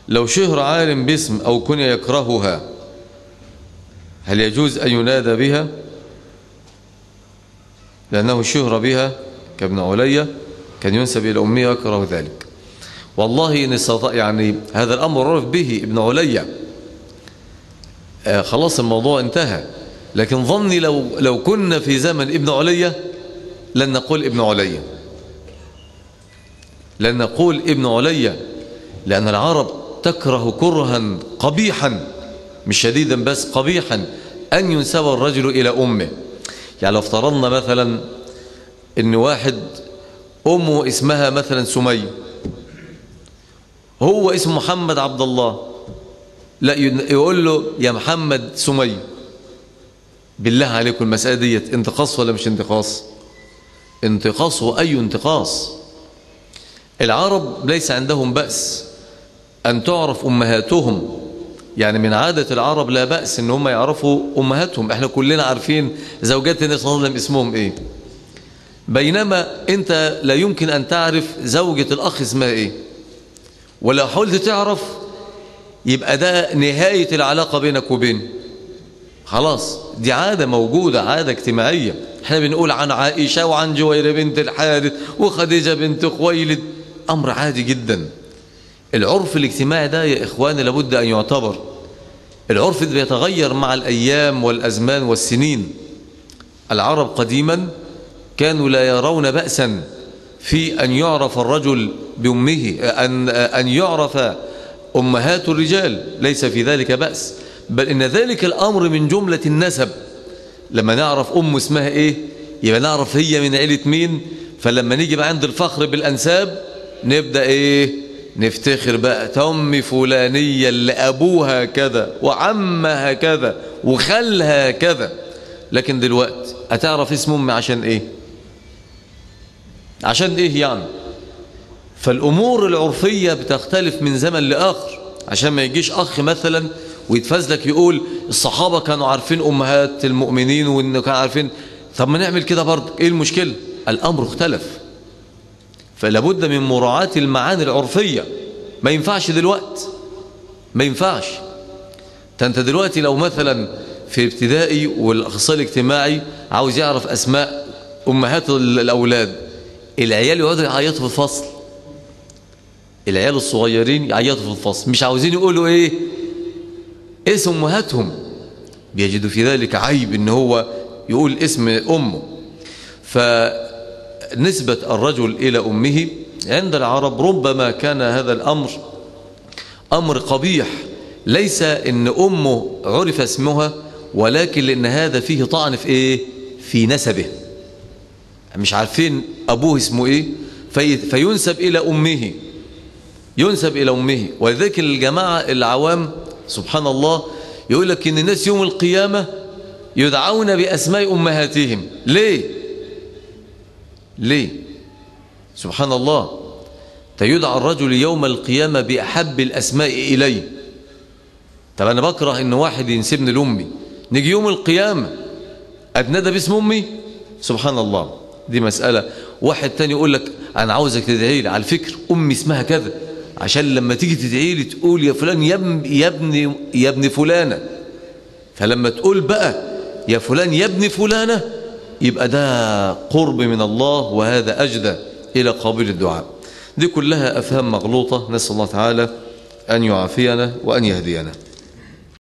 لو شهر عالم باسم أو كنية يكرهها هل يجوز أن ينادى بها لأنه شهر بها كابن عليا كان ينسب إلى أمه يكره ذلك والله إن استطاع يعني هذا الأمر عرف به ابن عليا آه خلاص الموضوع انتهى لكن ظني لو, لو كنا في زمن ابن عليا لن نقول ابن عليا لن نقول ابن عليا لأن العرب تكره كرها قبيحا مش شديدا بس قبيحا أن ينسب الرجل إلى أمه يعني لو افترضنا مثلا ان واحد أمه اسمها مثلا سمي هو اسمه محمد عبد الله لا يقول له يا محمد سمي بالله عليكم المسألة ديت انتقاص ولا مش انتقاص انتقاص وأي انتقاص العرب ليس عندهم بأس أن تعرف أمهاتهم يعني من عادة العرب لا بأس ان هم يعرفوا أمهاتهم احنا كلنا عارفين زوجات النبي صلى الله عليه وسلم اسمهم ايه بينما انت لا يمكن ان تعرف زوجة الاخ اسمها ايه ولو حاولت تعرف يبقى ده نهاية العلاقة بينك وبينه خلاص دي عادة موجودة عادة اجتماعية احنا بنقول عن عائشة وعن جويرة بنت الحارث وخديجة بنت خويلد امر عادي جدا العرف الاجتماعي ده يا إخواني لابد أن يعتبر العرف ده بيتغير مع الأيام والأزمان والسنين العرب قديما كانوا لا يرون بأسا في أن يعرف الرجل بأمه أن, أن يعرف أمهات الرجال ليس في ذلك بأس بل إن ذلك الأمر من جملة النسب لما نعرف أم اسمها إيه يبقى نعرف هي من عيلة مين فلما نيجي بقى عند الفخر بالأنساب نبدأ إيه نفتخر بقى تم فلانية اللي أبوها كذا وعمها كذا وخالها كذا لكن دلوقتي هتعرف اسم أمي عشان إيه عشان إيه يعني فالأمور العرفية بتختلف من زمن لآخر عشان ما يجيش أخ مثلا ويتفزلك يقول الصحابة كانوا عارفين أمهات المؤمنين وإنه كانوا عارفين طب ما نعمل كده برضه إيه المشكلة الأمر اختلف فلابد من مراعاة المعاني العرفية ما ينفعش دلوقتي ما ينفعش انت دلوقتي لو مثلا في ابتدائي والاخصائي الاجتماعي عاوز يعرف اسماء امهات الاولاد العيال يقعدوا يعيطوا في الفصل العيال الصغيرين يعيطوا في الفصل مش عاوزين يقولوا ايه اسم امهاتهم بيجدوا في ذلك عيب ان هو يقول اسم امه ف نسبة الرجل إلى أمه عند العرب ربما كان هذا الأمر أمر قبيح ليس إن أمه عرف اسمها ولكن لأن هذا فيه طعن في إيه في نسبه مش عارفين أبوه اسمه إيه في فينسب إلى أمه ينسب إلى أمه ولذلك الجماعة العوام سبحان الله يقول لك إن الناس يوم القيامة يدعون بأسماء أمهاتهم ليه ليه سبحان الله تيدعى الرجل يوم القيامة بأحب الأسماء إليه طب أنا بكره إن واحد ينسبني لأمي نيجي يوم القيامة أتندى باسم أمي سبحان الله دي مسألة واحد تاني يقول لك أنا عاوزك تدعي لي على الفكر أمي اسمها كذا عشان لما تيجي تدعي لي تقول يا فلان يا ابن يا ابن يا ابن فلانة فلما تقول بقى يا فلان يا ابن فلانة يبقى ده قرب من الله وهذا أجدى إلى قابل الدعاء دي كلها أفهام مغلوطة نسأل الله تعالى أن يعافينا وأن يهدينا